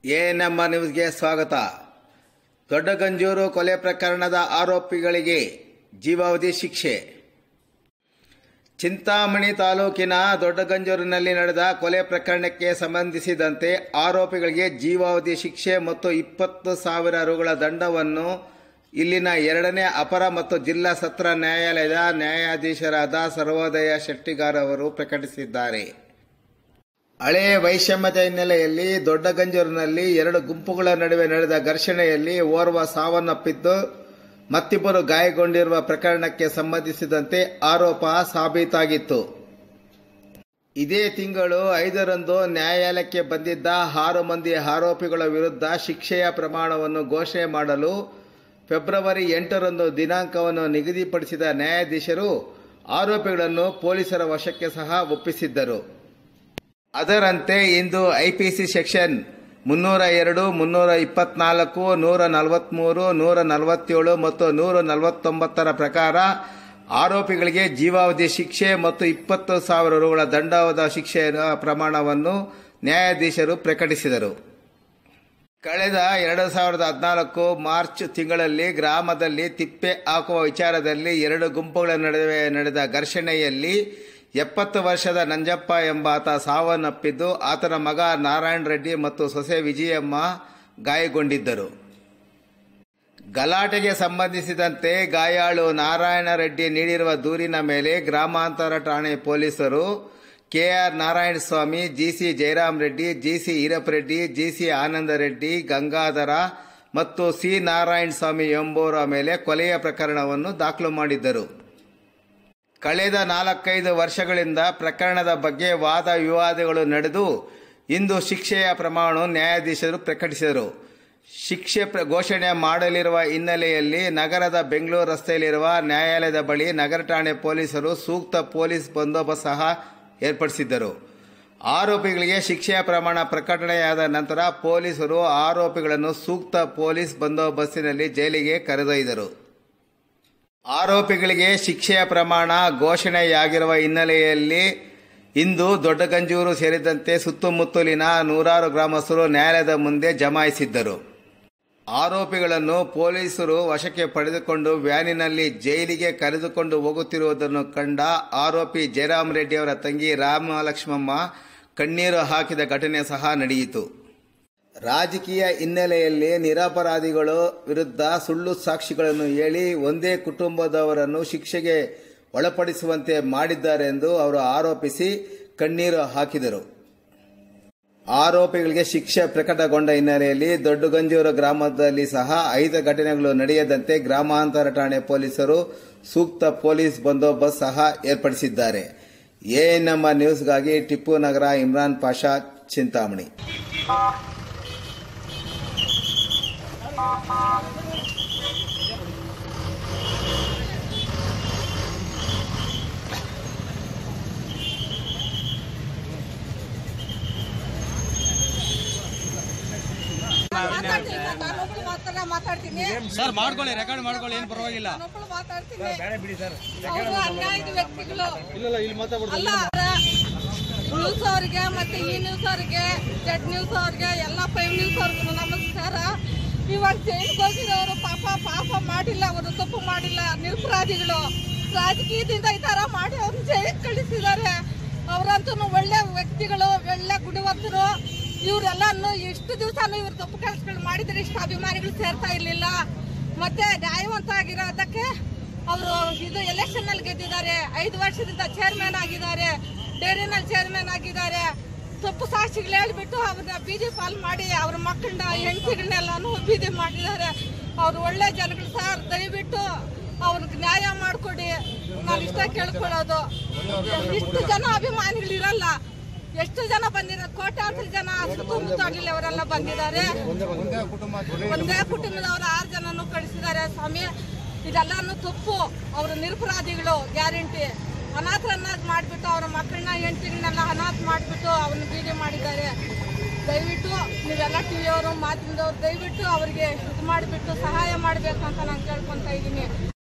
ANM ನ್ಯೂಸ್ಗೆ ಸ್ವಾಗತ ದೊಡ್ಡಗಂಜೂರು ಕೊಲೆ ಪ್ರಕರಣದ ಆರೋಪಿಗಳಿಗೆ ಜೀವಾವಧಿ ಶಿಕ್ಷೆ ಚಿಂತಾಮಣಿ ತಾಲೂಕಿನ ದೊಡ್ಡಗಂಜೂರಿನಲ್ಲಿ ನಡೆದ ಕೊಲೆ ಪ್ರಕರಣಕ್ಕೆ ಸಂಬಂಧಿಸಿದಂತೆ ಆರೋಪಿಗಳಿಗೆ ಜೀವಾವಧಿ ಶಿಕ್ಷೆ ಮತ್ತು ಇಪ್ಪತ್ತು ಸಾವಿರ ರುಗಳ ದಂಡವನ್ನು ಇಲ್ಲಿನ ಎರಡನೇ ಅಪರ ಮತ್ತು ಜಿಲ್ಲಾ ಸತ್ರ ನ್ಯಾಯಾಲಯದ ನ್ಯಾಯಾಧೀಶರಾದ ಸರ್ವೋದಯ ಶೆಟ್ಟಿಗಾರ್ ಅವರು ಪ್ರಕಟಿಸಿದ್ದಾರೆ ಹಳೆ ವೈಷಮ್ಯತೆ ಹಿನ್ನೆಲೆಯಲ್ಲಿ ದೊಡ್ಡಗಂಜೂರಿನಲ್ಲಿ ಎರಡು ಗುಂಪುಗಳ ನಡುವೆ ನಡೆದ ಘರ್ಷಣೆಯಲ್ಲಿ ಓರ್ವ ಸಾವನ್ನಪ್ಪಿದ್ದು ಮತ್ತಿಬ್ಬರು ಗಾಯಗೊಂಡಿರುವ ಪ್ರಕರಣಕ್ಕೆ ಸಂಬಂಧಿಸಿದಂತೆ ಆರೋಪ ಸಾಬೀತಾಗಿತ್ತು ಇದೇ ತಿಂಗಳು ಐದರಂದು ನ್ಯಾಯಾಲಯಕ್ಕೆ ಬಂದಿದ್ದ ಆರು ಮಂದಿ ಆರೋಪಿಗಳ ವಿರುದ್ಧ ಶಿಕ್ಷೆಯ ಪ್ರಮಾಣವನ್ನು ಘೋಷಣೆ ಮಾಡಲು ಫೆಬ್ರವರಿ ಎಂಟರಂದು ದಿನಾಂಕವನ್ನು ನಿಗದಿಪಡಿಸಿದ ನ್ಯಾಯಾಧೀಶರು ಆರೋಪಿಗಳನ್ನು ಪೊಲೀಸರ ವಶಕ್ಕೆ ಸಹ ಒಪ್ಪಿಸಿದ್ದರು ಅದರಂತೆ ಇಂದು ಐಪಿಸಿ ಸೆಕ್ಷನ್ ಮುನ್ನೂರ ಎರಡು ಮುನ್ನೂರ ಇಪ್ಪತ್ನಾಲ್ಕು ನೂರ ನಲವತ್ಮೂರು ನೂರ ನಲವತ್ತೇಳು ಮತ್ತು ನೂರ ನಲವತ್ತೊಂಬತ್ತರ ಪ್ರಕಾರ ಆರೋಪಿಗಳಿಗೆ ಜೀವಾವಧಿ ಶಿಕ್ಷೆ ಮತ್ತು ಇಪ್ಪತ್ತು ಸಾವಿರ ರುಗಳ ದಂಡದ ಶಿಕ್ಷೆಯ ಪ್ರಮಾಣವನ್ನು ನ್ಯಾಯಾಧೀಶರು ಪ್ರಕಟಿಸಿದರು ಕಳೆದ ಎರಡು ಸಾವಿರದ ಹದಿನಾಲ್ಕು ಮಾರ್ಚ್ ತಿಂಗಳಲ್ಲಿ ಗ್ರಾಮದಲ್ಲಿ ತಿಪ್ಪೆ ಹಾಕುವ ವಿಚಾರದಲ್ಲಿ ಎರಡು ಗುಂಪುಗಳ ನಡುವೆ ನಡೆದ ಘರ್ಷಣೆಯಲ್ಲಿ ಎಪ್ಪತ್ತು ವರ್ಷದ ನಂಜಪ್ಪ ಎಂಬಾತ ಸಾವನ್ನಪ್ಪಿದ್ದು ಆತನ ಮಗ ನಾರಾಯಣ ರೆಡ್ಡಿ ಮತ್ತು ಸೊಸೆ ವಿಜಯಮ್ಮ ಗಾಯಗೊಂಡಿದ್ದರು ಗಲಾಟೆಗೆ ಸಂಬಂಧಿಸಿದಂತೆ ಗಾಯಾಳು ನಾರಾಯಣ ರೆಡ್ಡಿ ನೀಡಿರುವ ದೂರಿನ ಮೇಲೆ ಗ್ರಾಮಾಂತರ ಠಾಣೆ ಪೊಲೀಸರು KR Narayana Swamy GC Jayaram Reddy GC Eerappa Reddy GC Ananda Reddy Gangadhara ಮತ್ತು ಸಿ ನಾರಾಯಣ ಸ್ವಾಮಿ ಎಂಬುವರ ಮೇಲೆ ಕೊಲೆಯ ಪ್ರಕರಣವನ್ನು ದಾಖಲು ಮಾಡಿದ್ದರು ಕಳೆದ ನಾಲ್ಕೈದು ವರ್ಷಗಳಿಂದ ಪ್ರಕರಣದ ಬಗ್ಗೆ ವಾದ ವಿವಾದಗಳು ನಡೆದು ಇಂದು ಶಿಕ್ಷೆಯ ಪ್ರಮಾಣ ನ್ಯಾಯಾಧೀಶರು ಪ್ರಕಟಿಸಿದರು ಶಿಕ್ಷೆ ಪ್ರ- ಘೋಷಣೆ ಮಾಡಲಿರುವ ಹಿನ್ನೆಲೆಯಲ್ಲಿ ನಗರದ ಬೆಂಗಳೂರು ರಸ್ತೆಯಲ್ಲಿರುವ ನ್ಯಾಯಾಲಯದ ಬಳಿ ನಗರ ಠಾಣೆ ಪೊಲೀಸರು ಸೂಕ್ತ ಪೊಲೀಸ್ ಬಂದೋಬಸ್ತ್ ಸಹ ಏರ್ಪಡಿಸಿದ್ದರು ಆರೋಪಿಗಳಿಗೆ ಶಿಕ್ಷೆಯ ಪ್ರಮಾಣ ಪ್ರಕಟಣೆಯಾದ ನಂತರ ಪೊಲೀಸರು ಆರೋಪಿಗಳನ್ನು ಸೂಕ್ತ ಪೊಲೀಸ್ ಬಂದೋಬಸ್ತಿನಲ್ಲಿ ಜೈಲಿಗೆ ಕರೆದೊಯ್ದರು ಆರೋಪಿಗಳಿಗೆ ಶಿಕ್ಷೆಯ ಪ್ರಮಾಣ ಘೋಷಣೆಯಾಗಿರುವ ಹಿನ್ನೆಲೆಯಲ್ಲಿ ಇಂದು ದೊಡ್ಡಗಂಜೂರು ಸೇರಿದಂತೆ ಸುತ್ತಮುತ್ತಲಿನ ನೂರಾರು ಗ್ರಾಮಸ್ಥರು ನ್ಯಾಯಾಲಯದ ಮುಂದೆ ಜಮಾಯಿಸಿದ್ದರು ಆರೋಪಿಗಳನ್ನು ಪೊಲೀಸರು ವಶಕ್ಕೆ ಪಡೆದುಕೊಂಡು ವ್ಯಾನಿನಲ್ಲಿ ಜೈಲಿಗೆ ಕರೆದುಕೊಂಡು ಹೋಗುತ್ತಿರುವುದನ್ನು ಕಂಡ ಆರೋಪಿ ಜಯರಾಮ್ ರೆಡ್ಡಿ ಅವರ ತಂಗಿ ರಾಮಲಕ್ಷ್ಮಮ್ಮ ಕಣ್ಣೀರು ಹಾಕಿದ ಘಟನೆ ಸಹ ನಡೆಯಿತು ರಾಜಕೀಯ ಹಿನ್ನೆಲೆಯಲ್ಲಿ ನಿರಪರಾಧಿಗಳು ವಿರುದ್ಧ ಸುಳ್ಳು ಸಾಕ್ಷಿಗಳನ್ನು ಹೇಳಿ ಒಂದೇ ಕುಟುಂಬದವರನ್ನು ಶಿಕ್ಷೆಗೆ ಒಳಪಡಿಸುವಂತೆ ಮಾಡಿದ್ದಾರೆ ಎಂದು ಅವರು ಆರೋಪಿಸಿ ಕಣ್ಣೀರು ಹಾಕಿದರು ಆರೋಪಿಗಳಿಗೆ ಶಿಕ್ಷೆ ಪ್ರಕಟಗೊಂಡ ಹಿನ್ನೆಲೆಯಲ್ಲಿ ದೊಡ್ಡಗಂಜೂರು ಗ್ರಾಮದಲ್ಲಿ ಸಹ ಐದು ಘಟನೆಗಳು ನಡೆಯದಂತೆ ಗ್ರಾಮಾಂತರ ಠಾಣೆ ಪೊಲೀಸರು ಸೂಕ್ತ ಪೊಲೀಸ್ ಬಂದೋಬಸ್ತ್ ಸಹ ಏರ್ಪಡಿಸಿದ್ದಾರೆ ಎಎನ್ಎಂ ನ್ಯೂಸ್ಗಾಗಿ ಟಿಪ್ಪು ನಗರ ಇಮ್ರಾನ್ ಪಾಷಾ ಚಿಂತಾಮಣಿ ಮಾತಾಡ್ತೀನಿ ಸರ್, ನಾನೊಬ್ಳು ಮಾತ್ರ ಮಾತಾಡ್ತೀನಿ ಸರ್ ಮಾಡ್ಕೊಳ್ಳಿ ರೆಕಾರ್ಡ್ ಮಾಡ್ಕೊಳ್ಳಿ ಏನು ಪರವಾಗಿಲ್ಲ ನಾನೊಬ್ಳು ಮಾತಾಡ್ತೀನಿ ಅವರು ಅನ್ಯಾಯದ ವ್ಯಕ್ತಿಗಳು ಇಲ್ಲ ಇಲ್ಲಿ ಮಾತಾಡ್ಬಿಡ್ತು ಅಲ್ಲ ನ್ಯೂಸ್ ಅವ್ರಿಗೆ ಮತ್ತೆ ಈ ನ್ಯೂಸ್ ಅವ್ರಿಗೆ ಜೆಡ್ ನ್ಯೂಸ್ ಅವ್ರಿಗೆ ಎಲ್ಲ ಫೈವ್ ನ್ಯೂಸ್ ಅವ್ರಿಗೂ ನಮಸ್ಕಾರ ಇವಾಗ ಜೈಲಿಗೆ ಹೋಗಿರೋರು ಪಾಪ ಪಾಪ ಮಾಡಿಲ್ಲ ಅವರು ತಪ್ಪು ಮಾಡಿಲ್ಲ ನಿರಪರಾಧಿಗಳು ರಾಜಕೀಯದಿಂದ ಈ ತರ ಮಾಡಿ ಅವ್ರು ಜೈಲಿಗೆ ಕಳಿಸಿದ್ದಾರೆ ಅವರಂತೂ ಒಳ್ಳೆ ವ್ಯಕ್ತಿಗಳು ಒಳ್ಳೆ ಗುಣವಂತರು ಇವರೆಲ್ಲಾನು ಎಷ್ಟು ದಿವಸನೂ ಇವ್ರು ತಪ್ಪು ಕೆಲಸಗಳು ಮಾಡಿದ್ರೆ ಇಷ್ಟು ಅಭಿಮಾನಿಗಳು ಸೇರ್ತಾ ಇರ್ಲಿಲ್ಲ ಮತ್ತೆ ನ್ಯಾಯವಂತ ಆಗಿರೋದಕ್ಕೆ ಅವರು ಇದು ಎಲೆಕ್ಷನ್ ನಲ್ಲಿ ಗೆದ್ದಿದ್ದಾರೆ ಐದು ವರ್ಷದಿಂದ ಚೇರ್ಮನ್ ಆಗಿದ್ದಾರೆ ಡೈರಿನಲ್ಲಿ ಚೇರ್ಮನ್ ಆಗಿದ್ದಾರೆ ತಪ್ಪು ಸಾಕ್ಷಿಗಳು ಹೇಳ್ಬಿಟ್ಟು ಅವ್ರನ್ನ ಬೀದಿ ಪಾಲ್ ಮಾಡಿ ಅವ್ರ ಮಕ್ಕಳನ್ನ ಹೆಂಡತಿಗಳನ್ನೆಲ್ಲಾನು ಬೀದಿ ಮಾಡಿದ್ದಾರೆ ಅವ್ರು ಒಳ್ಳೆ ಜನಗಳು ಸರ್ ದಯವಿಟ್ಟು ಅವ್ರಿಗೆ ನ್ಯಾಯ ಮಾಡಿಕೊಡಿ ನಾನು ಇಷ್ಟ ಕೇಳ್ಕೊಳ್ಳೋದು ಇಷ್ಟು ಜನ ಅಭಿಮಾನಿಗಳು ಇರಲ್ಲ ಎಷ್ಟು ಜನ ಬಂದಿರೋ ಕೋಟ್ಯಾಂತರ ಜನ ಸುತ್ತಮುತ್ತಲಿಲ್ಲ ಅವರೆಲ್ಲ ಬಂದಿದ್ದಾರೆ ಒಂದೇ ಕುಟುಂಬದವರು ಆರು ಜನನು ಕಳಿಸಿದ್ದಾರೆ ಸ್ವಾಮಿ ಇದೆಲ್ಲಾನು ತಪ್ಪು ಅವರು ನಿರಪರಾಧಿಗಳು ಗ್ಯಾರಂಟಿ ಅನಾಥರನ್ನಾಗಿ ಮಾಡಿಬಿಟ್ಟು ಅವ್ರ ಮಕ್ಕಳನ್ನ ಹೆಂಡತಿಗಳನ್ನೆಲ್ಲ ಅನಾಥ ಮಾಡಿಬಿಟ್ಟು ಅವ್ರನ್ನ ಬೀದಿ ಮಾಡಿದ್ದಾರೆ ದಯವಿಟ್ಟು ನೀವೆಲ್ಲ ಟಿ ವಿಯವರು ಮಾಧ್ಯಮದವ್ರು ದಯವಿಟ್ಟು ಅವರಿಗೆ ಇದು ಮಾಡಿಬಿಟ್ಟು ಸಹಾಯ ಮಾಡಬೇಕು ಅಂತ ನಾನು ಕೇಳ್ಕೊತಾ ಇದ್ದೀನಿ